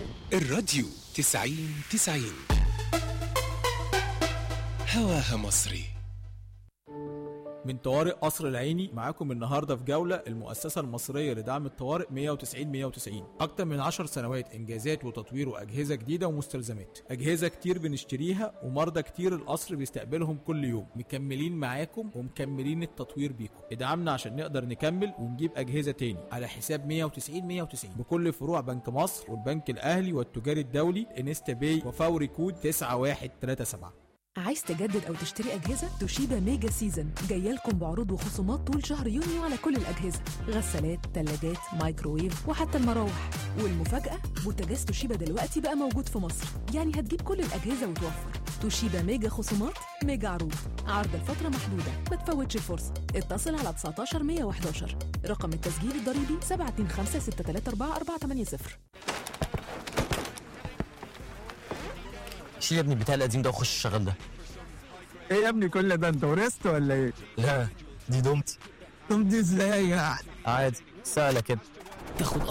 الراديو تسعين تسعين هواها مصري من طوارئ قصر العيني معاكم النهارده في جوله المؤسسه المصريه لدعم الطوارئ 190 190 اكتر من 10 سنوات انجازات وتطوير واجهزه جديده ومستلزمات اجهزه كتير بنشتريها ومرضى كتير القصر بيستقبلهم كل يوم مكملين معاكم ومكملين التطوير بيكم ادعمنا عشان نقدر نكمل ونجيب اجهزه تاني على حساب 190 190 بكل فروع بنك مصر والبنك الاهلي والتجاري الدولي انستا باي وفوري كود 9137 عايز تجدد او تشتري اجهزه توشيبا ميجا سيزن جايه لكم بعروض وخصومات طول شهر يونيو على كل الاجهزه غسالات ثلاجات مايكرويف وحتى المراوح والمفاجاه بوتاجاز توشيبا دلوقتي بقى موجود في مصر يعني هتجيب كل الاجهزه وتوفر توشيبا ميجا خصومات ميجا عروض عرض الفتره محدوده ما تفوتش الفرصه اتصل على 19 111 رقم التسجيل الضريبي 725 634 480 شيل يا ابني البتاع القديم ده وخش الشغل ده ايه يا ابني كل ده انت ورثت ولا ايه؟ لا دي دومتي طب دي ازاي يعني؟ عادي سهله كده تاخد